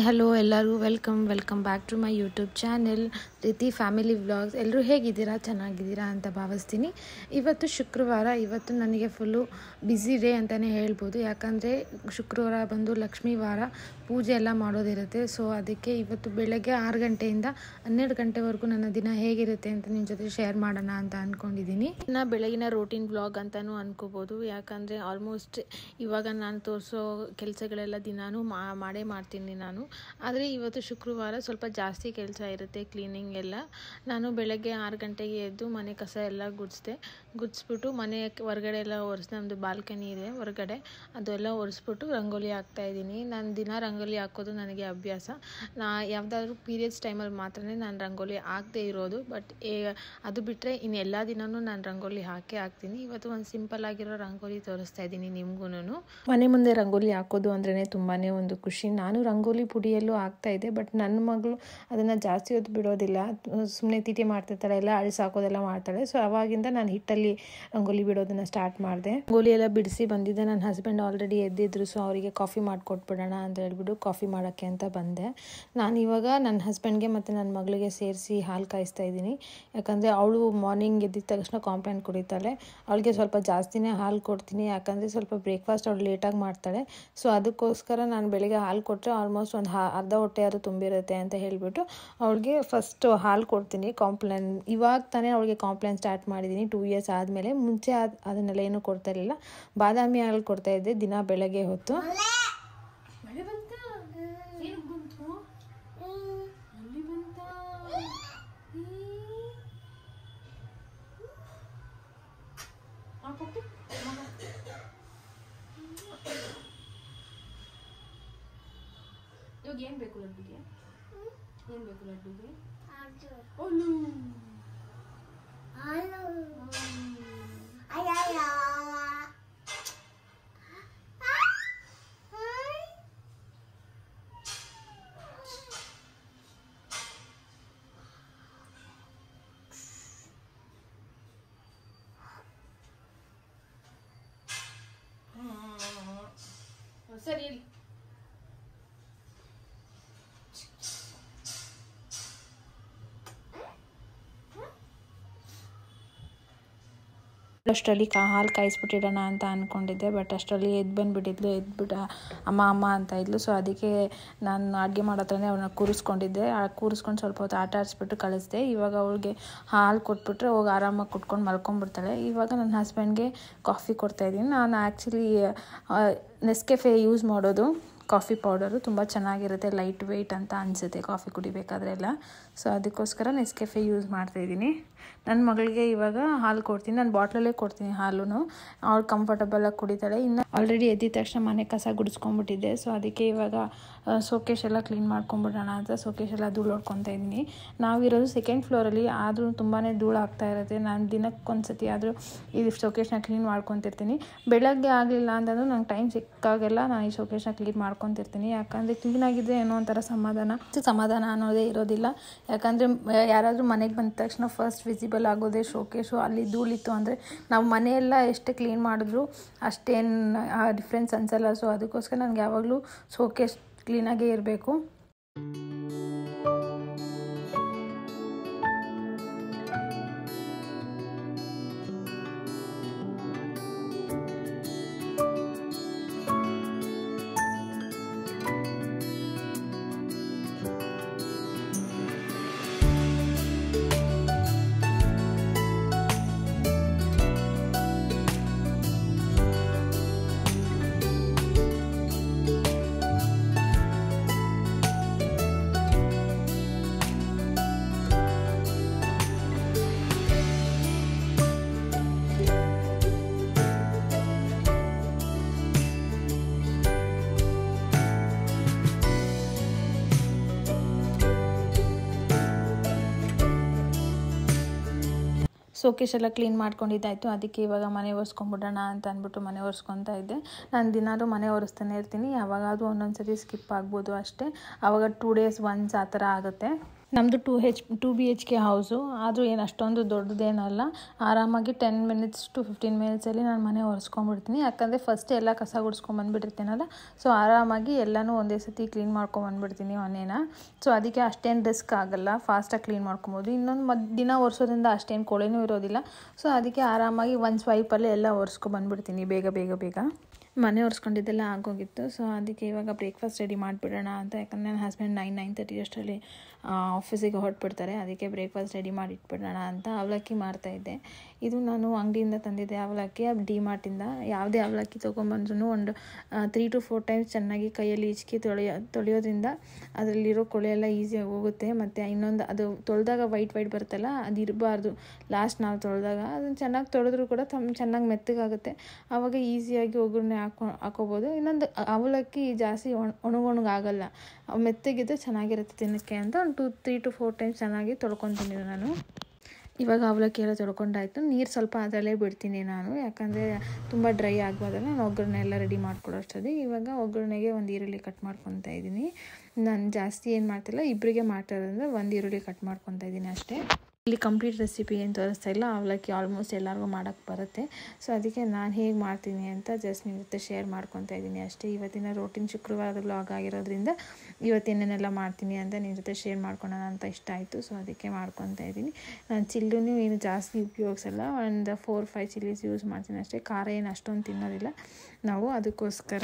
Hello ಎಲ್ಲರಿಗೂ welcome welcome back to my YouTube channel ರೀತಿ family vlogs ಎಲ್ಲರೂ ಹೇಗಿದ್ದೀರಾ ಚೆನ್ನಾಗಿದ್ದೀರಾ ಅಂತ ಭಾವಿಸ್ತೀನಿ ಇವತ್ತು ಶುಕ್ರವಾರ ಇವತ್ತು ನನಗೆ ಫುಲ್ಲು ಬ್ಯುಸಿ ಡೇ ಅಂತಲೇ ಹೇಳ್ಬೋದು ಯಾಕಂದರೆ ಶುಕ್ರವಾರ ಬಂದು ಲಕ್ಷ್ಮೀ ವಾರ ಪೂಜೆ ಎಲ್ಲ ಮಾಡೋದಿರುತ್ತೆ ಸೊ ಅದಕ್ಕೆ ಇವತ್ತು ಬೆಳಗ್ಗೆ ಆರು ಗಂಟೆಯಿಂದ ಹನ್ನೆರಡು ಗಂಟೆವರೆಗೂ ನನ್ನ ದಿನ ಹೇಗಿರುತ್ತೆ ಅಂತ ನಿಮ್ಮ ಜೊತೆ ಶೇರ್ ಮಾಡೋಣ ಅಂತ ಅಂದ್ಕೊಂಡಿದ್ದೀನಿ ಇನ್ನು ಬೆಳಗಿನ ರೋಟೀನ್ ವ್ಲಾಗ್ ಅಂತಲೂ ಅನ್ಕೋಬೋದು ಯಾಕಂದರೆ ಆಲ್ಮೋಸ್ಟ್ ಇವಾಗ ನಾನು ತೋರಿಸೋ ಕೆಲಸಗಳೆಲ್ಲ ದಿನಾನೂ ಮಾ- ಮಾಡೇ ಮಾಡ್ತೀನಿ ನಾನು ಆದರೆ ಇವತ್ತು ಶುಕ್ರವಾರ ಸ್ವಲ್ಪ ಜಾಸ್ತಿ ಕೆಲಸ ಇರುತ್ತೆ ಕ್ಲೀನಿಂಗ್ ಎಲ್ಲ ನಾನು ಬೆಳಗ್ಗೆ ಆರು ಗಂಟೆಗೆ ಎದ್ದು ಮನೆ ಕಸ ಎಲ್ಲ ಗುಡಿಸ್ದೆ ಗುಡಿಸ್ಬಿಟ್ಟು ಮನೆ ಹೊರಗಡೆ ಎಲ್ಲ ಒರೆಸಿ ನಮ್ಮದು ಬಾಲ್ಕನಿ ಇದೆ ಹೊರಗಡೆ ಅದೆಲ್ಲ ಒರೆಸ್ಬಿಟ್ಟು ರಂಗೋಲಿ ಹಾಕ್ತಾ ಇದ್ದೀನಿ ನಾನು ದಿನ ರಂಗೋಲಿ ಹಾಕೋದು ನನಗೆ ಅಭ್ಯಾಸ ನಾ ಯಾವುದಾದ್ರೂ ಪೀರಿಯಡ್ಸ್ ಟೈಮಲ್ಲಿ ಮಾತ್ರನೇ ನಾನು ರಂಗೋಲಿ ಹಾಕದೇ ಇರೋದು ಬಟ್ ಅದು ಬಿಟ್ಟರೆ ಇನ್ನು ಎಲ್ಲ ದಿನವೂ ನಾನು ರಂಗೋಲಿ ಹಾಕೇ ಹಾಕ್ತೀನಿ ಇವತ್ತು ಒಂದು ಸಿಂಪಲ್ ಆಗಿರೋ ರಂಗೋಲಿ ತೋರಿಸ್ತಾ ಇದ್ದೀನಿ ನಿಮ್ಗೂ ಮನೆ ಮುಂದೆ ರಂಗೋಲಿ ಹಾಕೋದು ಅಂದ್ರೇ ತುಂಬಾ ಒಂದು ಖುಷಿ ನಾನು ರಂಗೋಲಿ ಪುಡಿಯಲ್ಲೂ ಹಾಕ್ತಾ ಇದ್ದೆ ಬಟ್ ನನ್ನ ಮಗಳು ಅದನ್ನು ಜಾಸ್ತಿ ಹೊತ್ತು ಬಿಡೋದಿಲ್ಲ ಸುಮ್ಮನೆ ತೀಟೆ ಮಾಡ್ತಿರ್ತಾಳೆ ಎಲ್ಲ ಅಳಿಸಿ ಹಾಕೋದೆಲ್ಲ ಮಾಡ್ತಾಳೆ ಸೊ ಅವಾಗಿಂದ ನಾನು ಹಿಟ್ಟಲ್ಲಿ ರಂಗೋಲಿ ಬಿಡೋದನ್ನು ಸ್ಟಾರ್ಟ್ ಮಾಡಿದೆ ರಂಗೋಲಿ ಎಲ್ಲ ಬಿಡಿಸಿ ಬಂದಿದ್ದೆ ನನ್ನ ಹಸ್ಬೆಂಡ್ ಆಲ್ರೆಡಿ ಎದ್ದಿದ್ರು ಸೊ ಅವರಿಗೆ ಕಾಫಿ ಮಾಡಿಕೊಟ್ಬಿಡೋಣ ಅಂತ ಹೇಳ್ಬಿಟ್ಟು ಕಾಫಿ ಮಾಡೋಕ್ಕೆ ಅಂತ ಬಂದೆ ನಾನು ಇವಾಗ ನನ್ನ ಹಸ್ಬೆಂಡ್ಗೆ ಮತ್ತು ನನ್ನ ಮಗಳಿಗೆ ಸೇರಿಸಿ ಹಾಲು ಕಾಯಿಸ್ತಾ ಇದ್ದೀನಿ ಯಾಕಂದರೆ ಅವಳು ಮಾರ್ನಿಂಗ್ ಎದ್ದಿದ ತಕ್ಷಣ ಕಾಂಪ್ಲೇಂಟ್ ಕುಡಿತಾಳೆ ಅವಳಿಗೆ ಸ್ವಲ್ಪ ಜಾಸ್ತಿನೇ ಹಾಲು ಕೊಡ್ತೀನಿ ಯಾಕಂದರೆ ಸ್ವಲ್ಪ ಬ್ರೇಕ್ಫಾಸ್ಟ್ ಅವಳು ಲೇಟಾಗಿ ಮಾಡ್ತಾಳೆ ಸೊ ಅದಕ್ಕೋಸ್ಕರ ನಾನು ಬೆಳಿಗ್ಗೆ ಹಾಲು ಕೊಟ್ಟರೆ ಆಲ್ಮೋಸ್ಟ್ ಒಂದು ಹಾ ಅರ್ಧ ಹೊಟ್ಟೆ ಅದು ತುಂಬಿರುತ್ತೆ ಅಂತ ಹೇಳಿಬಿಟ್ಟು ಅವಳಿಗೆ ಫಸ್ಟು ಹಾಲು ಕೊಡ್ತೀನಿ ಕಾಂಪ್ಲೇನ್ ಇವಾಗ ತಾನೇ ಅವಳಿಗೆ ಕಾಂಪ್ಲೇನ್ ಸ್ಟಾರ್ಟ್ ಮಾಡಿದ್ದೀನಿ ಟೂ ಇಯರ್ಸ್ ಆದಮೇಲೆ ಮುಂಚೆ ಅದು ಅದನ್ನೆಲ್ಲ ಏನೂ ಕೊಡ್ತಾ ಇರಲಿಲ್ಲ ಬಾದಾಮಿ ಹಾಲು ಕೊಡ್ತಾ ಇದ್ದೆ ದಿನ ಬೆಳಗ್ಗೆ ಹೊತ್ತು ಮಳೆ ಬಂತ ಏನು ಬಂತು ಅಲ್ಲಿ ಬಂತ ಈ. ಆ ಪಪ್ಪು, ಮಗ. ಇವಾಗ ಏನ್ ಬೇಕು ಲಡ್ಡುಗೆ ಏನ್ ಬೇಕು ಲಡ್ಡುಗೆ ಒಲು. ಹ್ಮ್. ಸರಿ ಹೇಳಿ ಅಷ್ಟರಲ್ಲಿ ಕಾ ಹಾಲು ಕಾಯಿಸ್ಬಿಟ್ಟಿಡೋಣ ಅಂತ ಅಂದ್ಕೊಂಡಿದ್ದೆ ಬಟ್ ಅಷ್ಟರಲ್ಲಿ ಎದ್ದು ಬಂದುಬಿಟ್ಟಿದ್ಲು ಎದ್ಬಿಟ್ಟು ಅಮ್ಮ ಅಮ್ಮ ಅಂತ ಇದ್ಲು ಸೊ ಅದಕ್ಕೆ ನಾನು ಅಡುಗೆ ಮಾಡೋ ಹತ್ರನೇ ಅವಳನ್ನ ಕೂರಿಸ್ಕೊಂಡಿದ್ದೆ ಆ ಕೂರಿಸ್ಕೊಂಡು ಸ್ವಲ್ಪ ಹೊತ್ತು ಆಟ ಆಡಿಸ್ಬಿಟ್ಟು ಕಳಿಸ್ದೆ ಇವಾಗ ಅವಳಿಗೆ ಹಾಲು ಕೊಟ್ಬಿಟ್ರೆ ಹೋಗಿ ಆರಾಮಾಗಿ ಕುಟ್ಕೊಂಡು ಮಲ್ಕೊಂಡ್ಬಿಡ್ತಾಳೆ ಇವಾಗ ನನ್ನ ಹಸ್ಬೆಂಡ್ಗೆ ಕಾಫಿ ಕೊಡ್ತಾಯಿದ್ದೀನಿ ನಾನು ಆ್ಯಕ್ಚುಲಿ ನೆಸ್ಕೆಫೆ ಯೂಸ್ ಮಾಡೋದು ಕಾಫಿ ಪೌಡರು ತುಂಬ ಚೆನ್ನಾಗಿರುತ್ತೆ ಲೈಟ್ ವೆಯ್ಟ್ ಅಂತ ಅನಿಸುತ್ತೆ ಕಾಫಿ ಕುಡಿಬೇಕಾದ್ರೆ ಎಲ್ಲ ಸೊ ಅದಕ್ಕೋಸ್ಕರ ನೆಸ್ಕೆಫೆ ಯೂಸ್ ಮಾಡ್ತಾಯಿದ್ದೀನಿ ನನ್ನ ಮಗಳಿಗೆ ಇವಾಗ ಹಾಲು ಕೊಡ್ತೀನಿ ನಾನು ಬಾಟ್ಲಲ್ಲೇ ಕೊಡ್ತೀನಿ ಹಾಲು ಅವಳು ಕಂಫರ್ಟಬಲಾಗಿ ಕುಡಿತಾಳೆ ಇನ್ನು ಆಲ್ರೆಡಿ ಎದ್ದಿದ ತಕ್ಷಣ ಮನೆ ಕಸ ಗುಡಿಸ್ಕೊಂಡ್ಬಿಟ್ಟಿದ್ದೆ ಸೊ ಅದಕ್ಕೆ ಇವಾಗ ಸೋಕೇಶ್ ಎಲ್ಲ ಕ್ಲೀನ್ ಮಾಡ್ಕೊಂಬಿಡೋಣ ಅಂತ ಸೋಕೇಶ್ ಎಲ್ಲ ಧೂಳು ಹೊಡ್ಕೊತಾ ಇದ್ದೀನಿ ನಾವಿರೋದು ಸೆಕೆಂಡ್ ಫ್ಲೋರಲ್ಲಿ ಆದರೂ ತುಂಬಾ ಧೂಳು ಆಗ್ತಾ ಇರುತ್ತೆ ನಾನು ದಿನಕ್ಕೊಂದ್ಸತಿ ಆದರೂ ಈ ಶೋಕೇಶ್ನ ಕ್ಲೀನ್ ಮಾಡ್ಕೊತಿರ್ತೀನಿ ಬೆಳಗ್ಗೆ ಆಗಲಿಲ್ಲ ಅಂತಂದ್ರೆ ನಂಗೆ ಟೈಮ್ ಸಿಕ್ಕಾಗೆಲ್ಲ ನಾನು ಈ ಶೋಕೇಶ್ನ ಕ್ಲೀನ್ ಮಾಡ್ಕೊತಿರ್ತೀನಿ ಯಾಕಂದರೆ ಕ್ಲೀನಾಗಿದ್ದರೆ ಏನೋ ಒಂಥರ ಸಮಾಧಾನ ಸಮಾಧಾನ ಅನ್ನೋದೇ ಇರೋದಿಲ್ಲ ಯಾಕಂದರೆ ಯಾರಾದರೂ ಮನೆಗೆ ಬಂದ ತಕ್ಷಣ ಫಸ್ಟ್ ವಿಸಿಬಲ್ ಆಗೋದೇ ಶೋಕೇಶು ಅಲ್ಲಿ ಧೂಳಿತ್ತು ಅಂದರೆ ನಾವು ಮನೆಯೆಲ್ಲ ಎಷ್ಟೇ ಕ್ಲೀನ್ ಮಾಡಿದ್ರು ಅಷ್ಟೇನು ಡಿಫ್ರೆನ್ಸ್ ಅನ್ಸಲ್ಲ ಸೊ ಅದಕ್ಕೋಸ್ಕರ ನನಗೆ ಯಾವಾಗಲೂ ಶೋಕೇಶ್ ಕ್ಲೀನಾಗೇ ಇರಬೇಕು ಸೋಕೇಶ್ ಎಲ್ಲ ಕ್ಲೀನ್ ಮಾಡ್ಕೊಂಡಿದ್ದಾಯಿತು ಅದಕ್ಕೆ ಇವಾಗ ಮನೆ ಒರೆಸ್ಕೊಂಬಿಡೋಣ ಅಂತ ಅಂದ್ಬಿಟ್ಟು ಮನೆ ಒರೆಸ್ಕೊತಾ ಇದ್ದೆ ನಾನು ದಿನಾಲೂ ಮನೆ ಒರೆಸ್ತಾನೆ ಇರ್ತೀನಿ ಯಾವಾಗಾದ್ರೂ ಒಂದೊಂದು ಸರಿ ಸ್ಕಿಪ್ ಆಗ್ಬೋದು ಅಷ್ಟೇ ಆವಾಗ ಟೂ ಡೇಸ್ ಒನ್ಸ್ ಆ ಥರ ಆಗುತ್ತೆ ನಮ್ಮದು two H two B H K house ಆದರೂ ಏನು ಅಷ್ಟೊಂದು ದೊಡ್ಡದೇನಲ್ಲ ಆರಾಮಾಗಿ ಟೆನ್ ಮಿನಿಟ್ಸ್ ಟು ಫಿಫ್ಟೀನ್ ಮಿನಿಟ್ಸಲ್ಲಿ ನಾನು ಮನೆ ಒರೆಸ್ಕೊಂಡ್ಬಿಡ್ತೀನಿ ಯಾಕಂದರೆ ಫಸ್ಟ್ ಎಲ್ಲ ಕಸ ಗುಡಿಸ್ಕೊಂಬಂದ್ಬಿಟ್ಟಿರ್ತೀನಲ್ಲ ಸೊ ಆರಾಮಾಗಿ ಎಲ್ಲನೂ ಒಂದೇ ಸತಿ ಕ್ಲೀನ್ ಮಾಡ್ಕೊಂಬಂದ್ಬಿಡ್ತೀನಿ ಮನೇನ ಸೊ ಅದಕ್ಕೆ ಅಷ್ಟೇನು ರಿಸ್ಕ್ ಆಗಲ್ಲ ಫಾಸ್ಟಾಗಿ ಕ್ಲೀನ್ ಮಾಡ್ಕೊಬೋದು ಇನ್ನೊಂದು ಮದ್ ದಿನ ಒರೆಸೋದ್ರಿಂದ ಅಷ್ಟೇನು ಕೊಳೆನೂ ಇರೋದಿಲ್ಲ ಸೊ ಅದಕ್ಕೆ ಆರಾಮಾಗಿ ಒಂದು ಸ್ವೈಪಲ್ಲಿ ಎಲ್ಲ ಒರೆಸ್ಕೊಂಬಂದ್ಬಿಡ್ತೀನಿ ಬೇಗ ಬೇಗ ಬೇಗ ಮನೆ ಒರೆಸ್ಕೊಂಡಿದ್ದೆಲ್ಲ ಆಗೋಗಿತ್ತು ಸೊ ಅದಕ್ಕೆ ಇವಾಗ ಬ್ರೇಕ್ಫಾಸ್ಟ್ ರೆಡಿ ಮಾಡಿಬಿಡೋಣ ಅಂತ ಯಾಕಂದರೆ ನನ್ನ ಹಸ್ಬೆಂಡ್ ನೈನ್ ನೈನ್ ತರ್ಟಿ ಅಷ್ಟರಲ್ಲಿ ಆಫೀಸಿಗೆ ಹೊರಟ್ಬಿಡ್ತಾರೆ ಅದಕ್ಕೆ ಬ್ರೇಕ್ಫಾಸ್ಟ್ ರೆಡಿ ಮಾಡಿ ಇಟ್ಬಿಡೋಣ ಅಂತ ಅವಲಕ್ಕಿ ಮಾಡ್ತಾಯಿದ್ದೆ ಇದು ನಾನು ಅಂಗಡಿಯಿಂದ ತಂದಿದ್ದೆ ಅವಲಕ್ಕಿ ಡಿ ಮಾರ್ಟಿಂದ ಯಾವುದೇ ಅವಲಕ್ಕಿ ತೊಗೊಂಬಂದ್ರೂ ಒಂದು ತ್ರೀ ಟು ಫೋರ್ ಟೈಮ್ಸ್ ಚೆನ್ನಾಗಿ ಕೈಯಲ್ಲಿ ಇಚ್ಕಿ ತೊಳೆಯೋ ತೊಳೆಯೋದ್ರಿಂದ ಅದರಲ್ಲಿರೋ ಕೊಳೆ ಎಲ್ಲ ಈಸಿಯಾಗಿ ಹೋಗುತ್ತೆ ಮತ್ತು ಇನ್ನೊಂದು ಅದು ತೊಳೆದಾಗ ವೈಟ್ ವೈಟ್ ಬರುತ್ತಲ್ಲ ಅದು ಇರಬಾರ್ದು ಲಾಸ್ಟ್ ನಾವು ತೊಳೆದಾಗ ಅದನ್ನು ಚೆನ್ನಾಗಿ ತೊಳೆದ್ರೂ ಕೂಡ ತಮ್ಮ ಚೆನ್ನಾಗಿ ಮೆತ್ತಗಾಗುತ್ತೆ ಆವಾಗ ಈಸಿಯಾಗಿ ಒಗ್ಗರಣೆ ಹಾಕೊ ಹಾಕೋಬೋದು ಇನ್ನೊಂದು ಅವಲಕ್ಕಿ ಜಾಸ್ತಿ ಒಣ ಒಣಗೊಣಗಾಗಲ್ಲ ಮೆತ್ತಗಿದ್ರೆ ಚೆನ್ನಾಗಿರುತ್ತೆ ತಿನ್ನೋಕ್ಕೆ ಅಂತ ಒಂದು two three to four times ಚೆನ್ನಾಗಿ ತೊಳ್ಕೊತೀನಿ ನಾನು ಇವಾಗ ಅವಲಕ್ಕಿ ಎಲ್ಲ ತೊಳ್ಕೊಂಡಾಯ್ತು ನೀರು ಸ್ವಲ್ಪ ಅದರಲ್ಲೇ ಬಿಡ್ತೀನಿ ನಾನು ಯಾಕಂದರೆ ತುಂಬ ಡ್ರೈ ಆಗಬಾರ್ದಲ್ಲ ನಾನು ಒಗ್ಗರಣೆ ಎಲ್ಲ ರೆಡಿ ಮಾಡ್ಕೊಳ್ಳೋ ಅಷ್ಟೊತ್ತಿಗೆ ಇವಾಗ ಒಗ್ಗರಣೆಗೆ ಒಂದು ಈರುಳ್ಳಿ ಕಟ್ ಮಾಡ್ಕೊತಾ ಇದ್ದೀನಿ ನಾನು ಜಾಸ್ತಿ ಏನು ಮಾಡ್ತಿಲ್ಲ ಇಬ್ಬರಿಗೆ ಮಾಡ್ತಾ ಇರೋದ್ರಿಂದ ಒಂದು ಈರುಳ್ಳಿ ಕಟ್ ಮಾಡ್ಕೊತಾ ಇದ್ದೀನಿ ಅಷ್ಟೇ ಇಲ್ಲಿ ಕಂಪ್ಲೀಟ್ ರೆಸಿಪಿ ಏನು ತೋರಿಸ್ತಾ ಇಲ್ಲ ಅವಲಕ್ಕಿ ಆಲ್ಮೋಸ್ಟ್ ಎಲ್ಲರಿಗೂ ಮಾಡೋಕ್ಕೆ ಬರುತ್ತೆ ಸೊ ಅದಕ್ಕೆ ನಾನು ಹೇಗೆ ಮಾಡ್ತೀನಿ ಅಂತ ಜಸ್ಟ್ ನಿಮ್ಮ ಜೊತೆ ಶೇರ್ ಮಾಡ್ಕೊತಾ ಇದ್ದೀನಿ ಅಷ್ಟೇ ಇವತ್ತಿನ ರೋಟಿನ್ ಶುಕ್ರವಾರದ ಬ್ಲಾಗ್ ಆಗಿರೋದ್ರಿಂದ ಇವತ್ತೇನೇನೆಲ್ಲ ಮಾಡ್ತೀನಿ ಅಂತ ನಿಮ್ಮ ಜೊತೆ ಶೇರ್ ಮಾಡ್ಕೊಳೋಣ ಅಂತ ಇಷ್ಟ ಆಯಿತು ಸೊ ಅದಕ್ಕೆ ಮಾಡ್ಕೊತಾ ಇದ್ದೀನಿ ನಾನು ಚಿಲ್ಲುನೂ ಏನು ಜಾಸ್ತಿ ಉಪಯೋಗಿಸಲ್ಲ ಒಂದು ಫೋರ್ ಫೈವ್ ಚಿಲ್ಲೀಸ್ ಯೂಸ್ ಮಾಡ್ತೀನಿ ಅಷ್ಟೇ ಖಾರ ಏನು ಅಷ್ಟೊಂದು ತಿನ್ನೋದಿಲ್ಲ ನಾವು ಅದಕ್ಕೋಸ್ಕರ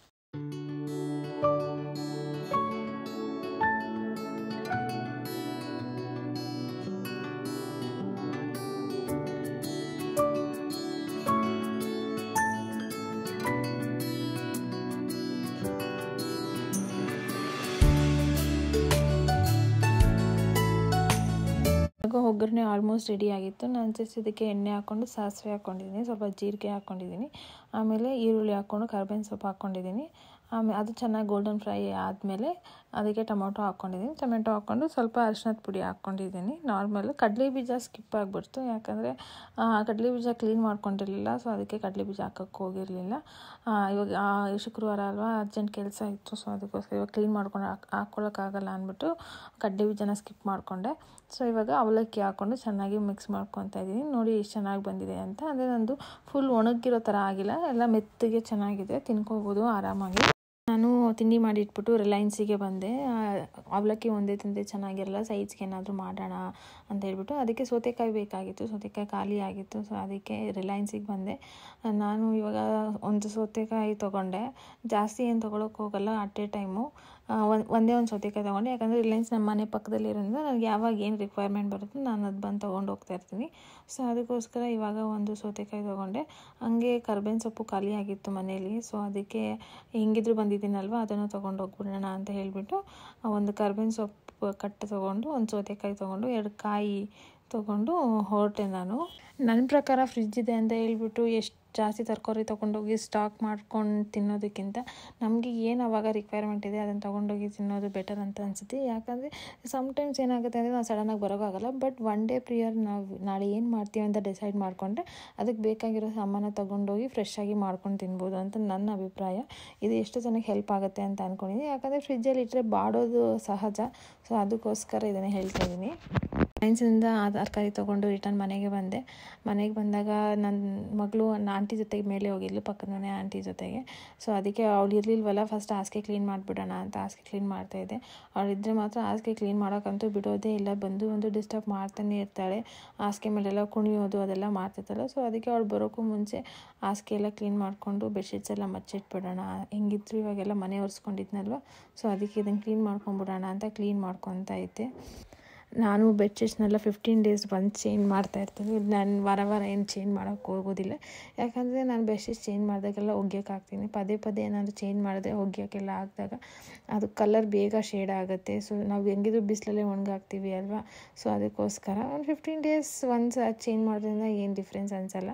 ಇವಾಗ ಒಗ್ಗರಣೆ ಆಲ್ಮೋಸ್ಟ್ ರೆಡಿ ಆಗಿತ್ತು ನಾನು ಜಸ್ಟ್ ಇದಕ್ಕೆ ಎಣ್ಣೆ ಹಾಕ್ಕೊಂಡು ಸಾಸಿವೆ ಹಾಕ್ಕೊಂಡಿದ್ದೀನಿ ಸ್ವಲ್ಪ ಜೀರಿಗೆ ಹಾಕ್ಕೊಂಡಿದ್ದೀನಿ ಆಮೇಲೆ ಈರುಳ್ಳಿ ಹಾಕ್ಕೊಂಡು ಕರ್ಬೇವಿನ ಸೊಪ್ಪು ಹಾಕ್ಕೊಂಡಿದ್ದೀನಿ ಆಮೇಲೆ ಅದು ಚೆನ್ನಾಗಿ ಗೋಲ್ಡನ್ ಫ್ರೈ ಆದಮೇಲೆ ಅದಕ್ಕೆ ಟೊಮೊಟೊ ಹಾಕ್ಕೊಂಡಿದ್ದೀನಿ ಟೊಮೆಟೊ ಹಾಕ್ಕೊಂಡು ಸ್ವಲ್ಪ ಅರಿಶಿನದ ಪುಡಿ ಹಾಕ್ಕೊಂಡಿದ್ದೀನಿ ನಾರ್ಮಲ್ ಕಡಲೆ ಬೀಜ ಸ್ಕಿಪ್ ಆಗಿಬಿಡ್ತು ಯಾಕಂದರೆ ಕಡಲೆ ಬೀಜ ಕ್ಲೀನ್ ಮಾಡ್ಕೊಂಡಿರಲಿಲ್ಲ ಸೊ ಅದಕ್ಕೆ ಕಡಲೆ ಬೀಜ ಹಾಕೋಕ್ಕೆ ಹೋಗಿರಲಿಲ್ಲ ಇವಾಗ ಶುಕ್ರವಾರ ಅಲ್ವಾ ಅರ್ಜೆಂಟ್ ಕೆಲಸ ಇತ್ತು ಸೊ ಅದಕ್ಕೋಸ್ಕರ ಇವಾಗ ಕ್ಲೀನ್ ಮಾಡ್ಕೊಂಡು ಹಾಕ್ ಹಾಕ್ಕೊಳ್ಳೋಕ್ಕಾಗಲ್ಲ ಅಂದ್ಬಿಟ್ಟು ಕಡಲೆ ಬೀಜನ ಸ್ಕಿಪ್ ಮಾಡಿಕೊಂಡೆ ಸೊ ಇವಾಗ ಅವಲಕ್ಕಿ ಹಾಕ್ಕೊಂಡು ಚೆನ್ನಾಗಿ ಮಿಕ್ಸ್ ಮಾಡ್ಕೊತಾ ಇದ್ದೀನಿ ನೋಡಿ ಎಷ್ಟು ಚೆನ್ನಾಗಿ ಬಂದಿದೆ ಅಂತ ಅಂದರೆ ನಂದು ಫುಲ್ ಒಣಗಿರೋ ಥರ ಆಗಿಲ್ಲ ಎಲ್ಲ ಮೆತ್ತಗೆ ಚೆನ್ನಾಗಿದೆ ತಿನ್ಕೋಬೋದು ಆರಾಮಾಗಿ ನಾನು ತಿಂಡಿ ಮಾಡಿ ಇಟ್ಬಿಟ್ಟು ರಿಲಯನ್ಸಿಗೆ ಬಂದೆ ಅವಲಕ್ಕಿ ಒಂದೇ ತಿಂದೆ ಚೆನ್ನಾಗಿರಲ್ಲ ಸೈಜ್ಗೆ ಏನಾದರೂ ಮಾಡೋಣ ಅಂತ ಹೇಳ್ಬಿಟ್ಟು ಅದಕ್ಕೆ ಸೌತೆಕಾಯಿ ಬೇಕಾಗಿತ್ತು ಸೌತೆಕಾಯಿ ಖಾಲಿ ಆಗಿತ್ತು ಸೊ ಅದಕ್ಕೆ ರಿಲಯನ್ಸಿಗೆ ಬಂದೆ ನಾನು ಇವಾಗ ಒಂದು ಸೌತೆಕಾಯಿ ತೊಗೊಂಡೆ ಜಾಸ್ತಿ ಏನು ತೊಗೊಳಕ್ಕೆ ಹೋಗಲ್ಲ ಅಟ್ ಎ ಟೈಮು ಒಂದು ಒಂದೇ ಒಂದು ಸೌತೆಕಾಯಿ ತೊಗೊಂಡೆ ಯಾಕಂದರೆ ರಿಲಯನ್ಸ್ ನಮ್ಮ ಮನೆ ಪಕ್ಕದಲ್ಲಿ ಇರೋದ್ರಿಂದ ನನಗೆ ಯಾವಾಗ ಏನು ರಿಕ್ವೈರ್ಮೆಂಟ್ ಬರುತ್ತೆ ನಾನು ಅದು ಬಂದು ತೊಗೊಂಡು ಹೋಗ್ತಾ ಇರ್ತೀನಿ ಸೊ ಅದಕ್ಕೋಸ್ಕರ ಇವಾಗ ಒಂದು ಸೌತೆಕಾಯಿ ತೊಗೊಂಡೆ ಹಂಗೆ ಕರ್ಬೇವಿನ ಸೊಪ್ಪು ಖಾಲಿ ಆಗಿತ್ತು ಮನೇಲಿ ಸೊ ಅದಕ್ಕೆ ಹೆಂಗಿದ್ರು ಬಂದಿದ್ದೀನಲ್ವ ಅದನ್ನು ತೊಗೊಂಡು ಹೋಗ್ಬಿಡೋಣ ಅಂತ ಹೇಳಿಬಿಟ್ಟು ಒಂದು ಕರ್ಬೇವಿನ ಸೊಪ್ಪು ಕಟ್ಟು ತೊಗೊಂಡು ಒಂದು ಸೌತೆಕಾಯಿ ತೊಗೊಂಡು ಎರಡು ಕಾಯಿ ತೊಗೊಂಡು ಹೊರಟೆ ನಾನು ನನ್ನ ಪ್ರಕಾರ ಫ್ರಿಜ್ ಇದೆ ಅಂತ ಹೇಳ್ಬಿಟ್ಟು ಎಷ್ಟು ಜಾಸ್ತಿ ತರಕಾರಿ ತೊಗೊಂಡೋಗಿ ಸ್ಟಾಕ್ ಮಾಡ್ಕೊಂಡು ತಿನ್ನೋದಕ್ಕಿಂತ ನಮಗೆ ಏನು ಅವಾಗ ರಿಕ್ವೈರ್ಮೆಂಟ್ ಇದೆ ಅದನ್ನು ತೊಗೊಂಡೋಗಿ ತಿನ್ನೋದು ಬೆಟರ್ ಅಂತ ಅನಿಸುತ್ತೆ ಯಾಕಂದರೆ ಸಮ್ಟೈಮ್ಸ್ ಏನಾಗುತ್ತೆ ಅಂದರೆ ನಾವು ಸಡನ್ನಾಗಿ ಬರೋಕ್ಕಾಗಲ್ಲ ಬಟ್ ಒನ್ ಡೇ ಪ್ರಿಯರ್ ನಾವು ನಾಳೆ ಏನು ಮಾಡ್ತೀವಿ ಅಂತ ಡಿಸೈಡ್ ಮಾಡಿಕೊಂಡ್ರೆ ಅದಕ್ಕೆ ಬೇಕಾಗಿರೋ ಸಾಮಾನು ತೊಗೊಂಡೋಗಿ ಫ್ರೆಶ್ ಆಗಿ ಮಾಡ್ಕೊಂಡು ತಿನ್ಬೋದು ಅಂತ ನನ್ನ ಅಭಿಪ್ರಾಯ ಇದು ಎಷ್ಟು ಜನಕ್ಕೆ ಹೆಲ್ಪ್ ಆಗುತ್ತೆ ಅಂತ ಅಂದ್ಕೊಂಡಿದ್ದೀನಿ ಯಾಕಂದರೆ ಫ್ರಿಜ್ಜಲ್ಲಿ ಇಟ್ಟರೆ ಬಾಡೋದು ಸಹಜ ಸೊ ಅದಕ್ಕೋಸ್ಕರ ಇದನ್ನು ಹೇಳ್ತಾ ಇದ್ದೀನಿ ಸೈನ್ಸಿಂದ ಆ ತರಕಾರಿ ತೊಗೊಂಡು ರಿಟರ್ನ್ ಮನೆಗೆ ಬಂದೆ ಮನೆಗೆ ಬಂದಾಗ ನನ್ನ ಮಗಳು ನನ್ನ ಆಂಟಿ ಜೊತೆಗೆ ಮೇಲೆ ಹೋಗಿದ್ಲು ಪಕ್ಕದ ಮನೆ ಆಂಟಿ ಜೊತೆಗೆ ಸೊ ಅದಕ್ಕೆ ಅವಳು ಇರಲಿಲ್ವಲ್ಲ ಫಸ್ಟ್ ಹಾಸಿಗೆ ಕ್ಲೀನ್ ಮಾಡಿಬಿಡೋಣ ಅಂತ ಹಾಸಿಗೆ ಕ್ಲೀನ್ ಮಾಡ್ತಾಯಿದ್ದೆ ಅವಳಿದ್ರೆ ಮಾತ್ರ ಹಾಸಿಗೆ ಕ್ಲೀನ್ ಮಾಡೋಕ್ಕಂತೂ ಬಿಡೋದೇ ಇಲ್ಲ ಬಂದು ಒಂದು ಡಿಸ್ಟರ್ಬ್ ಮಾಡ್ತಾನೆ ಇರ್ತಾಳೆ ಹಾಸಿಗೆ ಮೇಲೆಲ್ಲ ಕುಣಿಯೋದು ಅದೆಲ್ಲ ಮಾಡ್ತಿರ್ತಾಳೆ ಸೊ ಅದಕ್ಕೆ ಅವಳು ಬರೋಕ್ಕೂ ಮುಂಚೆ ಹಾಸಿಗೆ ಎಲ್ಲ ಕ್ಲೀನ್ ಮಾಡಿಕೊಂಡು ಬೆಡ್ಶೀಟ್ಸ್ ಎಲ್ಲ ಮಚ್ಚಿಟ್ಬಿಡೋಣ ಹೆಂಗಿದ್ರು ಇವಾಗೆಲ್ಲ ಮನೆ ಒರೆಸ್ಕೊಂಡಿದ್ನಲ್ವ ಸೊ ಅದಕ್ಕೆ ಇದನ್ನು ಕ್ಲೀನ್ ಮಾಡ್ಕೊಂಬಿಡೋಣ ಅಂತ ಕ್ಲೀನ್ ಮಾಡ್ಕೊತಾ ಇದ್ದೆ ನಾನು ಬೆಡ್ಶೀಟ್ಸ್ನೆಲ್ಲ ಫಿಫ್ಟೀನ್ ಡೇಸ್ ಬಂದು ಚೇಂಜ್ ಮಾಡ್ತಾ ಇರ್ತೀನಿ ನಾನು ವಾರ ವಾರ ಏನು ಚೇಂಜ್ ಮಾಡೋಕ್ಕೆ ಹೋಗೋದಿಲ್ಲ ಯಾಕಂದರೆ ನಾನು ಬೆಡ್ಶೀಟ್ಸ್ ಚೇಂಜ್ ಮಾಡಿದಾಗೆಲ್ಲ ಒಗ್ಯಕ್ಕೆ ಹಾಕ್ತೀನಿ ಪದೇ ಪದೇ ಏನಾದರೂ ಚೇಂಜ್ ಮಾಡಿದ್ರೆ ಒಗ್ಯೋಕ್ಕೆಲ್ಲ ಹಾಕಿದಾಗ ಅದು ಕಲರ್ ಬೇಗ ಶೇಡ್ ಆಗುತ್ತೆ ಸೊ ನಾವು ಹೆಂಗಿದ್ರು ಬಿಸಿಲಲ್ಲೇ ಒಣಗಾಕ್ತೀವಿ ಅಲ್ವಾ ಸೊ ಅದಕ್ಕೋಸ್ಕರ ಒಂದು ಫಿಫ್ಟೀನ್ ಡೇಸ್ ಒನ್ಸ್ ಅದು ಚೇಂಜ್ ಮಾಡೋದ್ರಿಂದ ಏನು ಡಿಫ್ರೆನ್ಸ್ ಅನಿಸಲ್ಲ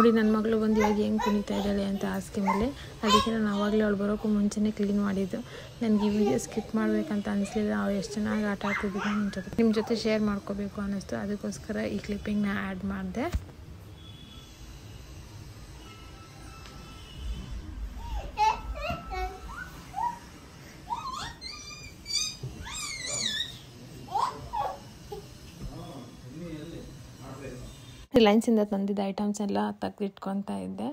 ನೋಡಿ ನನ್ನ ಮಗಳು ಬಂದು ಇವಾಗ ಹೆಂಗೆ ಕುಣಿತಾ ಇದ್ದಾಳೆ ಅಂತ ಹಾಸಿಗೆ ಮೇಲೆ ಅದಕ್ಕೆ ನಾನು ಆವಾಗಲೇ ಅವಳು ಬರೋಕ್ಕೂ ಮುಂಚೆನೇ ಕ್ಲೀನ್ ಮಾಡಿದ್ದು ನನಗೆ ಈ ವಿಡಿಯೋ ಸ್ಕಿಪ್ ಮಾಡಬೇಕಂತ ಅನಿಸ್ಲಿಲ್ಲ ಅವಳು ಎಷ್ಟು ಚೆನ್ನಾಗಿ ಆಟ ಆಡ್ತಿದ್ದಿದ್ದು ನಿಮ್ಮ ಜೊತೆ ನಿಮ್ಮ ಜೊತೆ ಶೇರ್ ಮಾಡ್ಕೋಬೇಕು ಅನ್ನಿಸ್ತು ಅದಕ್ಕೋಸ್ಕರ ಈ ಕ್ಲಿಪ್ಪಿಂಗ್ನ ಆ್ಯಡ್ ಮಾಡಿದೆ ರಿಲಯನ್ಸಿಂದ ತಂದಿದ್ದ ಐಟಮ್ಸ್ ಎಲ್ಲ ತೆಗೆದಿಟ್ಕೊತಾ ಇದ್ದೆ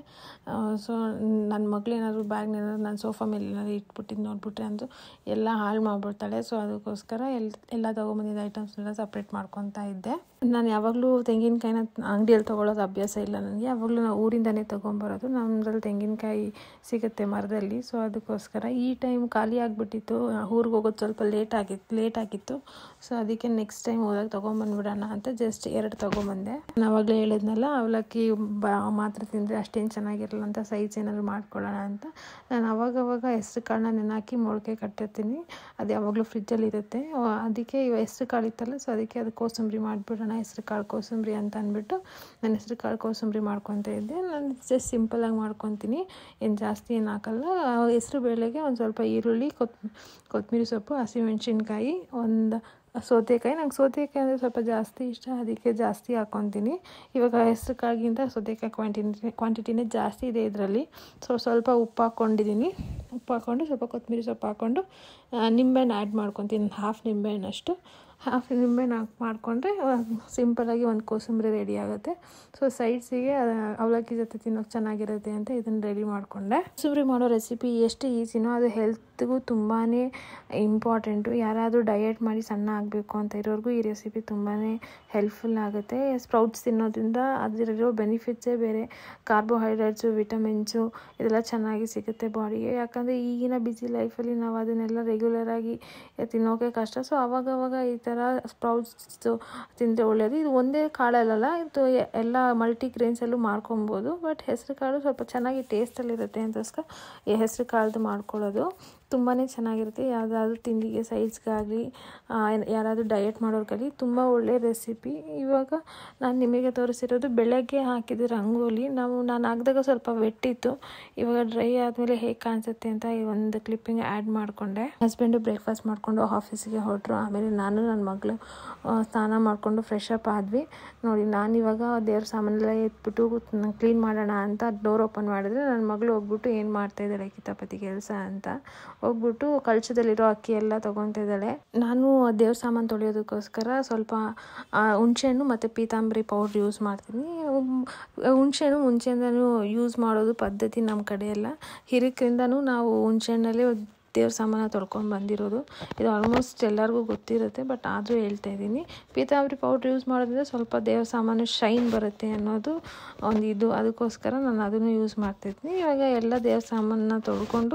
ಸೊ ನನ್ನ ಮಗಳು ಏನಾದರೂ ಬ್ಯಾಗ್ನ ಏನಾದ್ರು ನಾನು ಸೋಫಾ ಮೇಲೆ ಏನಾದ್ರು ಇಟ್ಬಿಟ್ಟಿದ್ದು ನೋಡ್ಬಿಟ್ರೆ ಅಂದು ಎಲ್ಲ ಹಾಳು ಮಾಡಿಬಿಡ್ತಾಳೆ ಸೊ ಅದಕ್ಕೋಸ್ಕರ ಎಲ್ಲ ಎಲ್ಲ ತೊಗೊಂಬಂದಿದ್ದ ಐಟಮ್ಸ್ನೆಲ್ಲ ಸಪ್ರೇಟ್ ಮಾಡ್ಕೊತಾ ಇದ್ದೆ ನಾನು ಯಾವಾಗಲೂ ತೆಂಗಿನಕಾಯಿನ ಅಂಗಡಿಯಲ್ಲಿ ತೊಗೊಳೋದು ಅಭ್ಯಾಸ ಇಲ್ಲ ನನಗೆ ಯಾವಾಗಲೂ ನಾವು ಊರಿಂದನೇ ತೊಗೊಂಬರೋದು ನಮ್ಮದ್ರಲ್ಲಿ ತೆಂಗಿನಕಾಯಿ ಸಿಗುತ್ತೆ ಮರದಲ್ಲಿ ಸೊ ಅದಕ್ಕೋಸ್ಕರ ಈ ಟೈಮ್ ಖಾಲಿ ಆಗಿಬಿಟ್ಟಿತ್ತು ಊರಿಗೆ ಹೋಗೋದು ಸ್ವಲ್ಪ ಲೇಟ್ ಆಗಿತ್ತು ಲೇಟ್ ಆಗಿತ್ತು ಸೊ ಅದಕ್ಕೆ ನೆಕ್ಸ್ಟ್ ಟೈಮ್ ಹೋದಾಗ ತೊಗೊಂಬಂದ್ಬಿಡೋಣ ಅಂತ ಜಸ್ಟ್ ಎರಡು ತೊಗೊಂಬಂದೆ ನಾನು ಆವಾಗಲೇ ಹೇಳಿದ್ನಲ್ಲ ಅವಲಕ್ಕಿ ಬ ಮಾತ್ರ ತಿಂದರೆ ಅಷ್ಟೇನು ಚೆನ್ನಾಗಿರಲ್ಲ ಅಂತ ಸೈಜ್ ಏನಾದ್ರು ಮಾಡ್ಕೊಳ್ಳೋಣ ಅಂತ ನಾನು ಅವಾಗವಾಗ ಹೆಸ್ರು ಕಾಳನ್ನ ನೆನಾಕಿ ಮೊಳಕೆ ಕಟ್ಟಿರ್ತೀನಿ ಅದು ಯಾವಾಗಲೂ ಫ್ರಿಜ್ಜಲ್ಲಿ ಇರುತ್ತೆ ಅದಕ್ಕೆ ಇವಾಗ ಹೆಸ್ರು ಕಾಳು ಇತ್ತಲ್ಲ ಸೊ ಅದಕ್ಕೆ ಅದು ಕೋಸಂಬರಿ ಮಾಡಿಬಿಡೋಣ ಹೆಸ್ರು ಕಾಳು ಕೋಸಂಬರಿ ಅಂತ ಅಂದ್ಬಿಟ್ಟು ನಾನು ಹೆಸ್ರು ಕಾಳು ಕೋಸಂಬರಿ ಮಾಡ್ಕೊತಾ ಇದ್ದೆ ನಾನು ಜಸ್ಟ್ ಸಿಂಪಲಾಗಿ ಮಾಡ್ಕೊತೀನಿ ಏನು ಜಾಸ್ತಿ ಏನು ಹಾಕಲ್ಲ ಹೆಸ್ರು ಬೇಳೆಗೆ ಒಂದು ಸ್ವಲ್ಪ ಈರುಳ್ಳಿ ಕೊತ್ ಕೊತ್ತಂಬರಿ ಸೊಪ್ಪು ಹಸಿಮೆಣ್ಸಿನ್ಕಾಯಿ ಒಂದು ಸೌತೆಕಾಯಿ ನಂಗೆ ಸೌತೆಕಾಯಿ ಅಂದರೆ ಸ್ವಲ್ಪ ಜಾಸ್ತಿ ಇಷ್ಟ ಅದಕ್ಕೆ ಜಾಸ್ತಿ ಹಾಕ್ಕೊತೀನಿ ಇವಾಗ ಹೆಸ್ರು ಕಾಳಿಗಿಂತ ಸೌತೆಕಾಯಿ ಕ್ವಾಂಟಿಟಿ ಕ್ವಾಂಟಿಟಿನೇ ಜಾಸ್ತಿ ಇದೆ ಇದರಲ್ಲಿ ಸೊ ಸ್ವಲ್ಪ ಉಪ್ಪು ಹಾಕ್ಕೊಂಡಿದ್ದೀನಿ ಉಪ್ಪು ಹಾಕ್ಕೊಂಡು ಸ್ವಲ್ಪ ಕೊತ್ತಂಬರಿ ಸೊಪ್ಪು ಹಾಕ್ಕೊಂಡು ನಿಂಬೆಹಣ್ಣು ಆ್ಯಡ್ ಮಾಡ್ಕೊತೀನಿ ಹಾಫ್ ನಿಂಬೆಹಣ್ಣಷ್ಟು ಹಾಫ್ ನಿಂಬೆಹಣ್ಣು ಹಾಕಿ ಮಾಡಿಕೊಂಡ್ರೆ ಸಿಂಪಲಾಗಿ ಒಂದು ಕೋಸಂಬರಿ ರೆಡಿ ಆಗುತ್ತೆ ಸೊ ಸೈಡ್ಸಿಗೆ ಅವಲಕ್ಕಿ ಜೊತೆ ತಿನ್ನೋಕೆ ಚೆನ್ನಾಗಿರುತ್ತೆ ಅಂತ ಇದನ್ನು ರೆಡಿ ಮಾಡಿಕೊಂಡೆ ಕೋಸಂಬರಿ ಮಾಡೋ ರೆಸಿಪಿ ಎಷ್ಟು ಈಸಿನೋ ಅದು ಹೆಲ್ತ್ಗೂ ತುಂಬಾ ಇಂಪಾರ್ಟೆಂಟು ಯಾರಾದರೂ ಡಯಟ್ ಮಾಡಿ ಸಣ್ಣ ಆಗಬೇಕು ಅಂತ ಇರೋರಿಗೂ ಈ ರೆಸಿಪಿ ತುಂಬಾ ಹೆಲ್ಪ್ಫುಲ್ ಆಗುತ್ತೆ ಸ್ಪ್ರೌಟ್ಸ್ ತಿನ್ನೋದ್ರಿಂದ ಅದರಲ್ಲಿರೋ ಬೆನಿಫಿಟ್ಸೇ ಬೇರೆ ಕಾರ್ಬೋಹೈಡ್ರೇಟ್ಸು ವಿಟಮಿನ್ಸು ಇದೆಲ್ಲ ಚೆನ್ನಾಗಿ ಸಿಗುತ್ತೆ ಬಾಡಿಗೆ ಯಾಕಂದರೆ ಈಗಿನ ಬ್ಯುಸಿ ಲೈಫಲ್ಲಿ ನಾವು ಅದನ್ನೆಲ್ಲ ರೆಗ್ಯುಲರಾಗಿ ತಿನ್ನೋಕೆ ಕಷ್ಟ ಸೊ ಅವಾಗವಾಗ ಈ ಥರ ಸ್ಪ್ರೌಟ್ಸು ತಿಂದರೆ ಒಳ್ಳೆಯದು ಇದು ಒಂದೇ ಕಾಳಲ್ಲ ಇದು ಎಲ್ಲ ಮಲ್ಟಿ ಗ್ರೇನ್ಸಲ್ಲೂ ಮಾಡ್ಕೊಬೋದು ಬಟ್ ಹೆಸರು ಕಾಳು ಸ್ವಲ್ಪ ಚೆನ್ನಾಗಿ ಟೇಸ್ಟಲ್ಲಿರುತ್ತೆ ಅಂತೋಸ್ಕರ ಈ ಹೆಸರು ಕಾಳ್ದು ಮಾಡ್ಕೊಳ್ಳೋದು ತುಂಬಾ ಚೆನ್ನಾಗಿರುತ್ತೆ ಯಾವುದಾದ್ರೂ ತಿಂಡಿಗೆ ಸೈಜ್ಗಾಗಲಿ ಯಾರಾದರೂ ಡಯಟ್ ಮಾಡೋರ್ಗಾಗಲಿ ತುಂಬ ಒಳ್ಳೆಯ ರೆಸಿಪಿ ಇವಾಗ ನಾನು ನಿಮಗೆ ತೋರಿಸಿರೋದು ಬೆಳಗ್ಗೆ ಹಾಕಿದ ರಂಗೋಲಿ ನಾವು ನಾನು ಹಾಕಿದಾಗ ಸ್ವಲ್ಪ ವೆಟ್ಟಿತ್ತು ಇವಾಗ ಡ್ರೈ ಆದಮೇಲೆ ಹೇಗೆ ಕಾಣಿಸುತ್ತೆ ಅಂತ ಈ ಒಂದು ಕ್ಲಿಪ್ಪಿಂಗ್ ಆ್ಯಡ್ ಮಾಡಿಕೊಂಡೆ ಹಸ್ಬೆಂಡು ಬ್ರೇಕ್ಫಾಸ್ಟ್ ಮಾಡಿಕೊಂಡು ಆಫೀಸಿಗೆ ಹೊರಟರು ಆಮೇಲೆ ನಾನು ನನ್ನ ಮಗಳು ಸ್ನಾನ ಮಾಡಿಕೊಂಡು ಫ್ರೆಶ್ ಅಪ್ ಆದ್ವಿ ನೋಡಿ ನಾನು ಇವಾಗ ದೇವ್ರ ಸಾಮಾನೆಲ್ಲ ಎತ್ಬಿಟ್ಟು ಕ್ಲೀನ್ ಮಾಡೋಣ ಅಂತ ಡೋರ್ ಓಪನ್ ಮಾಡಿದ್ರೆ ನನ್ನ ಮಗಳು ಹೋಗ್ಬಿಟ್ಟು ಏನು ಮಾಡ್ತಾ ಇದ್ದಾಳೆ ಕಿತಾಪತಿ ಕೆಲಸ ಅಂತ ಹೋಗ್ಬಿಟ್ಟು ಕಳಚದಲ್ಲಿರೋ ಅಕ್ಕಿ ಎಲ್ಲ ತೊಗೊತಾ ಇದ್ದಾಳೆ ನಾನು ದೇವ್ರ ಸಾಮಾನು ತೊಳೆಯೋದಕ್ಕೋಸ್ಕರ ಸ್ವಲ್ಪ ಹುಣಸೆಹಣ್ಣು ಮತ್ತು ಪೀತಾಂಬರಿ ಪೌಡ್ರ್ ಯೂಸ್ ಮಾಡ್ತೀನಿ ಹುಣಸೆಹಣ್ಣು ಮುಂಚೆಯಿಂದನೂ ಯೂಸ್ ಮಾಡೋದು ಪದ್ಧತಿ ನಮ್ಮ ಕಡೆ ಎಲ್ಲ ಹಿರಿಕರಿಂದನೂ ನಾವು ಹುಣಸೆಹಣ್ಣಲ್ಲೇ ದೇವ್ರ ಸಾಮಾನು ತೊಳ್ಕೊಂಡು ಬಂದಿರೋದು ಇದು ಆಲ್ಮೋಸ್ಟ್ ಎಲ್ಲರಿಗೂ ಗೊತ್ತಿರುತ್ತೆ ಬಟ್ ಆದರೂ ಹೇಳ್ತಾ ಇದ್ದೀನಿ ಪೀತಾಂಬರಿ ಪೌಡ್ರ್ ಯೂಸ್ ಮಾಡೋದ್ರಿಂದ ಸ್ವಲ್ಪ ದೇವ್ರ ಸಾಮಾನು ಶೈನ್ ಬರುತ್ತೆ ಅನ್ನೋದು ಒಂದು ಇದು ಅದಕ್ಕೋಸ್ಕರ ನಾನು ಅದನ್ನು ಯೂಸ್ ಮಾಡ್ತಿದ್ದೀನಿ ಇವಾಗ ಎಲ್ಲ ದೇವ್ರ ಸಾಮಾನನ್ನ ತೊಳ್ಕೊಂಡು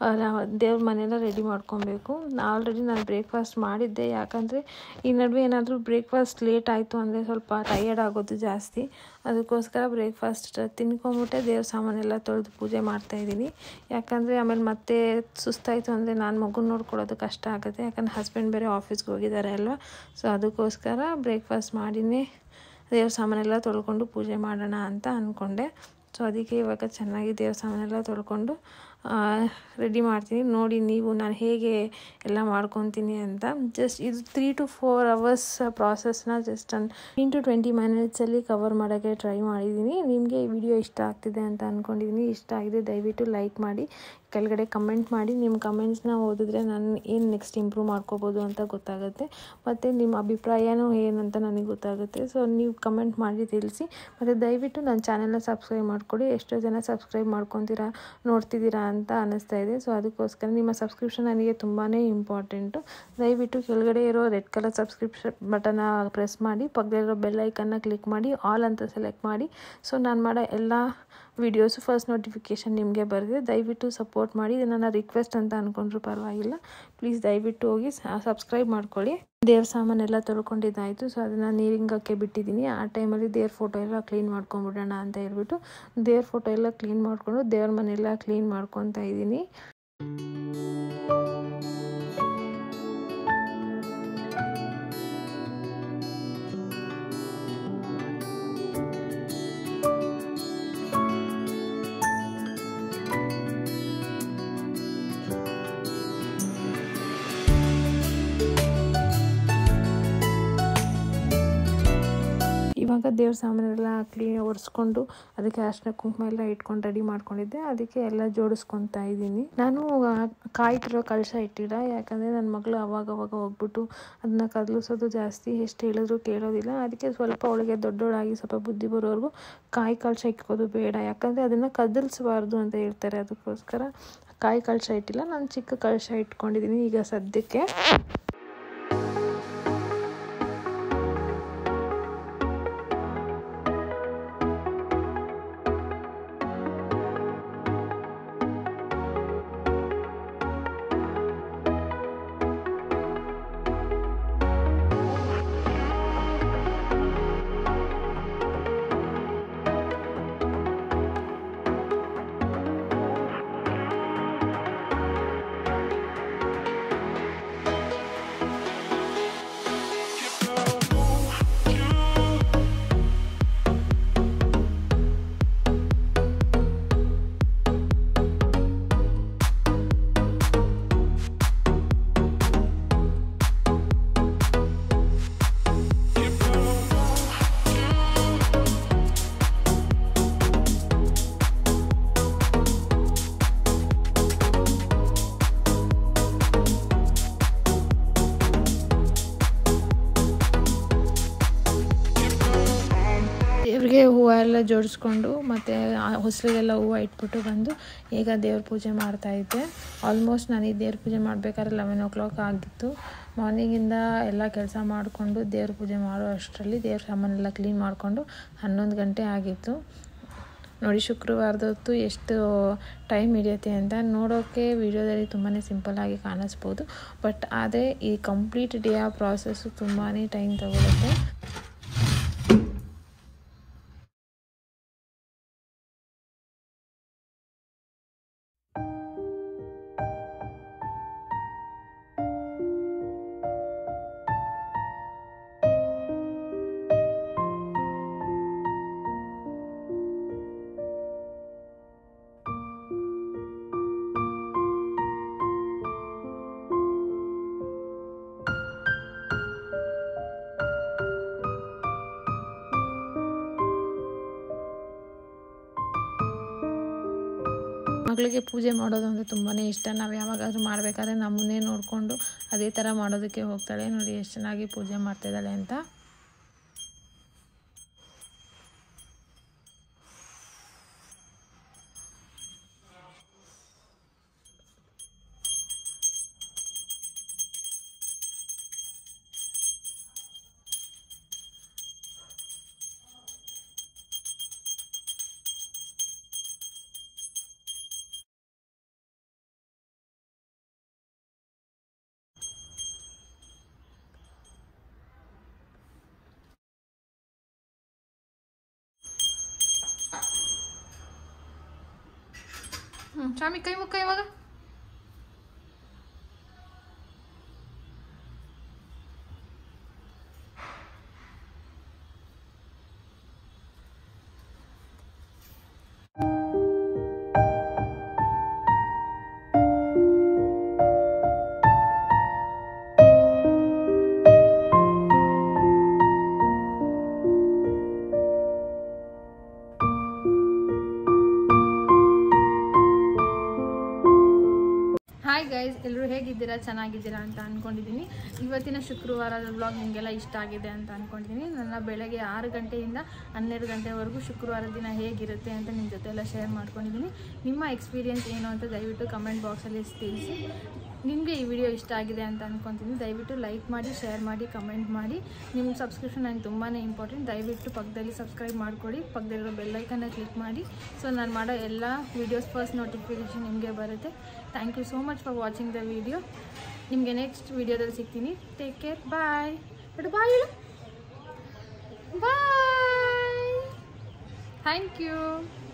ದೇವ್ರ ಮನೆಯೆಲ್ಲ ರೆಡಿ ಮಾಡ್ಕೊಬೇಕು ಆಲ್ರೆಡಿ ನಾನು ಬ್ರೇಕ್ಫಾಸ್ಟ್ ಮಾಡಿದ್ದೆ ಯಾಕಂದರೆ ಈ ನಡುವೆ ಏನಾದರೂ ಬ್ರೇಕ್ಫಾಸ್ಟ್ ಲೇಟ್ ಆಯಿತು ಅಂದರೆ ಸ್ವಲ್ಪ ಟಯರ್ಡ್ ಆಗೋದು ಜಾಸ್ತಿ ಅದಕ್ಕೋಸ್ಕರ ಬ್ರೇಕ್ಫಾಸ್ಟ್ ತಿನ್ಕೊಂಬಿಟ್ಟೆ ದೇವ್ರ ಸಾಮಾನೆಲ್ಲ ತೊಳೆದು ಪೂಜೆ ಮಾಡ್ತಾಯಿದ್ದೀನಿ ಯಾಕಂದರೆ ಆಮೇಲೆ ಮತ್ತೆ ಸುಸ್ತಾಯಿತು ಅಂದರೆ ನಾನು ಮಗು ನೋಡ್ಕೊಳ್ಳೋದು ಕಷ್ಟ ಆಗುತ್ತೆ ಯಾಕಂದರೆ ಹಸ್ಬೆಂಡ್ ಬೇರೆ ಆಫೀಸ್ಗೆ ಹೋಗಿದ್ದಾರೆ ಅಲ್ವಾ ಸೊ ಅದಕ್ಕೋಸ್ಕರ ಬ್ರೇಕ್ಫಾಸ್ಟ್ ಮಾಡಿನೇ ದೇವ್ರ ಸಾಮಾನೆಲ್ಲ ತೊಳ್ಕೊಂಡು ಪೂಜೆ ಮಾಡೋಣ ಅಂತ ಅಂದ್ಕೊಂಡೆ ಸೊ ಅದಕ್ಕೆ ಇವಾಗ ಚೆನ್ನಾಗಿ ದೇವ್ರ ಸಾಮಾನೆಲ್ಲ ತೊಳ್ಕೊಂಡು ರೆಡಿ ಮಾಡ್ತೀನಿ ನೋಡಿ ನೀವು ನಾನು ಹೇಗೆ ಎಲ್ಲ ಮಾಡ್ಕೊತೀನಿ ಅಂತ ಜಸ್ಟ್ ಇದು ತ್ರೀ ಟು ಫೋರ್ ಅವರ್ಸ್ ಪ್ರಾಸೆಸ್ನ ಜಸ್ಟ್ ಒಂದು ಫಿಫ್ಟೀನ್ ಟು ಟ್ವೆಂಟಿ ಮಿನಿಟ್ಸಲ್ಲಿ ಕವರ್ ಮಾಡೋಕ್ಕೆ ಟ್ರೈ ಮಾಡಿದ್ದೀನಿ ನಿಮಗೆ ಈ ವಿಡಿಯೋ ಇಷ್ಟ ಆಗ್ತಿದೆ ಅಂತ ಅಂದ್ಕೊಂಡಿದ್ದೀನಿ ಇಷ್ಟ ಆಗಿದೆ ದಯವಿಟ್ಟು ಲೈಕ್ ಮಾಡಿ ಕೆಳಗಡೆ ಕಮೆಂಟ್ ಮಾಡಿ ನಿಮ್ಮ ಕಮೆಂಟ್ಸ್ನ ಓದಿದ್ರೆ ನಾನು ಏನು ನೆಕ್ಸ್ಟ್ ಇಂಪ್ರೂವ್ ಮಾಡ್ಕೋಬೋದು ಅಂತ ಗೊತ್ತಾಗುತ್ತೆ ಮತ್ತು ನಿಮ್ಮ ಅಭಿಪ್ರಾಯನೂ ಏನಂತ ನನಗೆ ಗೊತ್ತಾಗುತ್ತೆ ಸೊ ನೀವು ಕಮೆಂಟ್ ಮಾಡಿ ತಿಳಿಸಿ ಮತ್ತು ದಯವಿಟ್ಟು ನನ್ನ ಚಾನೆಲ್ನ ಸಬ್ಸ್ಕ್ರೈಬ್ ಮಾಡಿಕೊಡಿ ಎಷ್ಟೋ ಜನ ಸಬ್ಸ್ಕ್ರೈಬ್ ಮಾಡ್ಕೊತೀರಾ ನೋಡ್ತಿದ್ದೀರಾ ಅಂತ ಅನ್ನಿಸ್ತಾ ಇದೆ ಸೊ ಅದಕ್ಕೋಸ್ಕರ ನಿಮ್ಮ ಸಬ್ಸ್ಕ್ರಿಪ್ಷನ್ ನನಗೆ ತುಂಬಾ ಇಂಪಾರ್ಟೆಂಟು ದಯವಿಟ್ಟು ಕೆಳಗಡೆ ಇರೋ ರೆಡ್ ಕಲರ್ ಸಬ್ಸ್ಕ್ರಿಪ್ಷನ್ ಬಟನ್ನ ಪ್ರೆಸ್ ಮಾಡಿ ಪಕ್ಕದಲ್ಲಿರೋ ಬೆಲ್ ಐಕನ್ನ ಕ್ಲಿಕ್ ಮಾಡಿ ಆಲ್ ಅಂತ ಸೆಲೆಕ್ಟ್ ಮಾಡಿ ಸೊ ನಾನು ಮಾಡೋ ಎಲ್ಲ ವೀಡಿಯೋಸು ಫಸ್ಟ್ ನೋಟಿಫಿಕೇಷನ್ ನಿಮಗೆ ಬರುತ್ತೆ ದಯವಿಟ್ಟು ಸಪೋರ್ಟ್ ಮಾಡಿ ಇದು ನನ್ನ ರಿಕ್ವೆಸ್ಟ್ ಅಂತ ಅಂದ್ಕೊಂಡ್ರು ಪರವಾಗಿಲ್ಲ ಪ್ಲೀಸ್ ದಯವಿಟ್ಟು ಹೋಗಿ ಸಬ್ಸ್ಕ್ರೈಬ್ ಮಾಡ್ಕೊಳ್ಳಿ ದೇವ್ರ ಸಾಮಾನೆಲ್ಲ ತೊಳ್ಕೊಂಡಿದ್ದಾಯಿತು ಸೊ ಅದನ್ನು ನೀರಿಂಗಕ್ಕೆ ಬಿಟ್ಟಿದ್ದೀನಿ ಆ ಟೈಮಲ್ಲಿ ದೇವ್ರ ಫೋಟೋ ಎಲ್ಲ ಕ್ಲೀನ್ ಮಾಡ್ಕೊಂಬಿಡೋಣ ಅಂತ ಹೇಳ್ಬಿಟ್ಟು ದೇವ್ರ ಫೋಟೋ ಎಲ್ಲ ಕ್ಲೀನ್ ಮಾಡಿಕೊಂಡು ದೇವ್ರ ಮನೆಯೆಲ್ಲ ಕ್ಲೀನ್ ಮಾಡ್ಕೊತಾ ಇದ್ದೀನಿ ಇವಾಗ ದೇವ್ರ ಸಾಮಾನೆಲ್ಲ ಕ್ಲೀನ್ ಒರೆಸ್ಕೊಂಡು ಅದಕ್ಕೆ ಅರ್ಶಿನ ಕುಂಕುಮ ಎಲ್ಲ ಇಟ್ಕೊಂಡು ರೆಡಿ ಮಾಡ್ಕೊಂಡಿದ್ದೆ ಅದಕ್ಕೆ ಎಲ್ಲ ಜೋಡಿಸ್ಕೊತಾ ಇದ್ದೀನಿ ನಾನು ಆ, ಕಾಯ್ತಿರೋ ಕಳಶ ಇಟ್ಟಿಲ್ಲ ಯಾಕಂದರೆ ನನ್ನ ಮಗಳು ಅವಾಗ ಅವಾಗ ಹೋಗ್ಬಿಟ್ಟು ಅದನ್ನ ಕದಲಿಸೋದು ಜಾಸ್ತಿ ಎಷ್ಟು ಹೇಳಿದ್ರು ಕೇಳೋದಿಲ್ಲ ಅದಕ್ಕೆ ಸ್ವಲ್ಪ ಅವಳಿಗೆ ದೊಡ್ಡವಳಾಗಿ ಸ್ವಲ್ಪ ಬುದ್ಧಿ ಬರೋವರೆಗೂ ಕಾಯಿ ಕಳಶ ಇಕ್ಕೋದು ಬೇಡ ಯಾಕಂದರೆ ಅದನ್ನು ಕದಲಿಸಬಾರ್ದು ಅಂತ ಹೇಳ್ತಾರೆ ಅದಕ್ಕೋಸ್ಕರ ಕಾಯಿ ಕಳಶ ಇಟ್ಟಿಲ್ಲ ನಾನು ಚಿಕ್ಕ ಕಳಶ ಇಟ್ಕೊಂಡಿದ್ದೀನಿ ಈಗ ಸದ್ಯಕ್ಕೆ ದೇವ್ರಿಗೆ ಹೂವು ಎಲ್ಲ ಜೋಡಿಸ್ಕೊಂಡು ಮತ್ತು ಹೊಸಲಿಗೆಲ್ಲ ಹೂವು ಇಟ್ಬಿಟ್ಟು ಬಂದು ಈಗ ದೇವ್ರ ಪೂಜೆ ಮಾಡ್ತಾ ಇದ್ದೆ ಆಲ್ಮೋಸ್ಟ್ ನಾನು ಈ ದೇವ್ರ ಪೂಜೆ ಮಾಡಬೇಕಾದ್ರೆ ಲೆವೆನ್ ಓ ಕ್ಲಾಕ್ ಆಗಿತ್ತು ಮಾರ್ನಿಂಗಿಂದ ಎಲ್ಲ ಕೆಲಸ ಮಾಡಿಕೊಂಡು ದೇವ್ರ ಪೂಜೆ ಮಾಡೋ ಅಷ್ಟರಲ್ಲಿ ದೇವ್ರ ಸಾಮಾನೆಲ್ಲ ಕ್ಲೀನ್ ಮಾಡಿಕೊಂಡು ಹನ್ನೊಂದು ಗಂಟೆ ಆಗಿತ್ತು ನೋಡಿ ಶುಕ್ರವಾರದ ಹೊತ್ತು ಎಷ್ಟು ಟೈಮ್ ಹಿಡಿಯುತ್ತೆ ಅಂತ ನೋಡೋಕ್ಕೆ ವಿಡಿಯೋದಲ್ಲಿ ತುಂಬಾ ಸಿಂಪಲ್ಲಾಗಿ ಕಾಣಿಸ್ಬೋದು ಬಟ್ ಆದರೆ ಈ ಕಂಪ್ಲೀಟ್ ಡೇ ಆ ಪ್ರಾಸೆಸ್ಸು ತುಂಬಾ ಟೈಮ್ ತಗೊಳುತ್ತೆ ಮಗಳಿಗೆ ಪೂಜೆ ಮಾಡೋದು ಅಂದರೆ ತುಂಬಾ ಇಷ್ಟ ನಾವು ಯಾವಾಗಾದ್ರೂ ಮಾಡಬೇಕಾದ್ರೆ ನಮ್ಮನ್ನೇ ನೋಡಿಕೊಂಡು ಅದೇ ಥರ ಮಾಡೋದಕ್ಕೆ ಹೋಗ್ತಾಳೆ ನೋಡಿ ಎಷ್ಟು ಚೆನ್ನಾಗಿ ಪೂಜೆ ಮಾಡ್ತಿದ್ದಾಳೆ ಅಂತ ಹ್ಞೂ ಶಾಮಿ ಕೈ ಮುಕ್ಕ ಇವಾಗ ಹಾಯ್ ಗೈಸ್ ಎಲ್ಲರೂ ಹೇಗಿದ್ದೀರಾ ಚೆನ್ನಾಗಿದ್ದೀರಾ ಅಂತ ಅಂದ್ಕೊಂಡಿದ್ದೀನಿ ಇವತ್ತಿನ ಶುಕ್ರವಾರದ ಬ್ಲಾಗ್ ನಿಮಗೆಲ್ಲ ಇಷ್ಟ ಆಗಿದೆ ಅಂತ ಅಂದ್ಕೊಂಡಿದ್ದೀನಿ ನನ್ನ ಬೆಳಗ್ಗೆ ಆರು ಗಂಟೆಯಿಂದ ಹನ್ನೆರಡು ಗಂಟೆವರೆಗೂ ಶುಕ್ರವಾರ ದಿನ ಹೇಗಿರುತ್ತೆ ಅಂತ ನಿಮ್ಮ ಜೊತೆ ಎಲ್ಲ ಶೇರ್ ಮಾಡ್ಕೊಂಡಿದ್ದೀನಿ ನಿಮ್ಮ ಎಕ್ಸ್ಪೀರಿಯೆನ್ಸ್ ಏನು ಅಂತ ದಯವಿಟ್ಟು ಕಮೆಂಟ್ ಬಾಕ್ಸಲ್ಲಿ ತಿಳಿಸಿ ನಿಮಗೆ ಈ ವಿಡಿಯೋ ಇಷ್ಟ ಆಗಿದೆ ಅಂತ ಅಂದ್ಕೊತೀನಿ ದಯವಿಟ್ಟು ಲೈಕ್ ಮಾಡಿ ಶೇರ್ ಮಾಡಿ ಕಮೆಂಟ್ ಮಾಡಿ ನಿಮ್ಮ ಸಬ್ಸ್ಕ್ರಿಪ್ಷನ್ ನನಗೆ ತುಂಬಾ ಇಂಪಾರ್ಟೆಂಟ್ ದಯವಿಟ್ಟು ಪಕ್ಕದಲ್ಲಿ ಸಬ್ಸ್ಕ್ರೈಬ್ ಮಾಡ್ಕೊಳ್ಳಿ ಪಕ್ಕದಲ್ಲಿರೋ ಬೆಲ್ಲೈಕನ್ನ ಕ್ಲಿಕ್ ಮಾಡಿ ಸೊ ನಾನು ಮಾಡೋ ಎಲ್ಲ ವೀಡಿಯೋಸ್ ಫಸ್ಟ್ ನೋಟಿಫಿಕೇಷನ್ ನಿಮಗೆ ಬರುತ್ತೆ thank you so much for watching the video ನಿಮಗೆ ನೆಕ್ಸ್ಟ್ ವಿಡಿಯೋದಲ್ಲಿ ಸಿಗ್ತೀನಿ take care bye but bye ಹೇಳು ಬಾಯ್ ಥ್ಯಾಂಕ್ ಯು